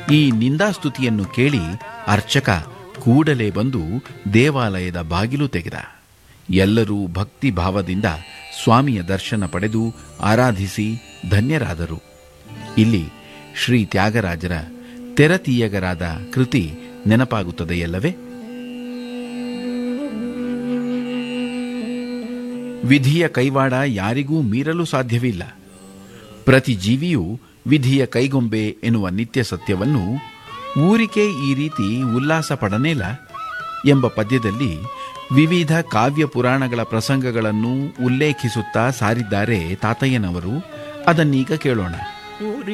ಈ ನಿಂದಾಸ್ತುತಿಯನ್ನು ಕೇಳಿ ಅರ್ಚಕ ಕೂಡಲೇ ಬಂದು ದೇವಾಲಯದ ಬಾಗಿಲು ತೆಗೆದ ಎಲ್ಲರೂ ಭಕ್ತಿ ಭಾವದಿಂದ ಸ್ವಾಮಿಯ ದರ್ಶನ ಪಡೆದು ಆರಾಧಿಸಿ ಧನ್ಯರಾದರು ಇಲ್ಲಿ ಶ್ರೀ ತ್ಯಾಗರಾಜರ ತೆರತೀಯಗರಾದ ಕೃತಿ ನೆನಪಾಗುತ್ತದೆಯಲ್ಲವೇ ವಿಧಿಯ ಕೈವಾಡ ಯಾರಿಗೂ ಮೀರಲು ಸಾಧ್ಯವಿಲ್ಲ ಪ್ರತಿ ಜೀವಿಯೂ ವಿಧಿಯ ಕೈಗೊಂಬೆ ಎನ್ನುವ ನಿತ್ಯ ಸತ್ಯವನ್ನು ಊರಿಕೆ ಈ ರೀತಿ ಉಲ್ಲಾಸ ಪಡನೇಲ ಎಂಬ ಪದ್ಯದಲ್ಲಿ ವಿವಿಧ ಕಾವ್ಯ ಪುರಾಣಗಳ ಪ್ರಸಂಗಗಳನ್ನು ಉಲ್ಲೇಖಿಸುತ್ತಾ ಸಾರಿದ್ದಾರೆ ತಾತಯ್ಯನವರು ಅದನ್ನೀಗ ಕೇಳೋಣ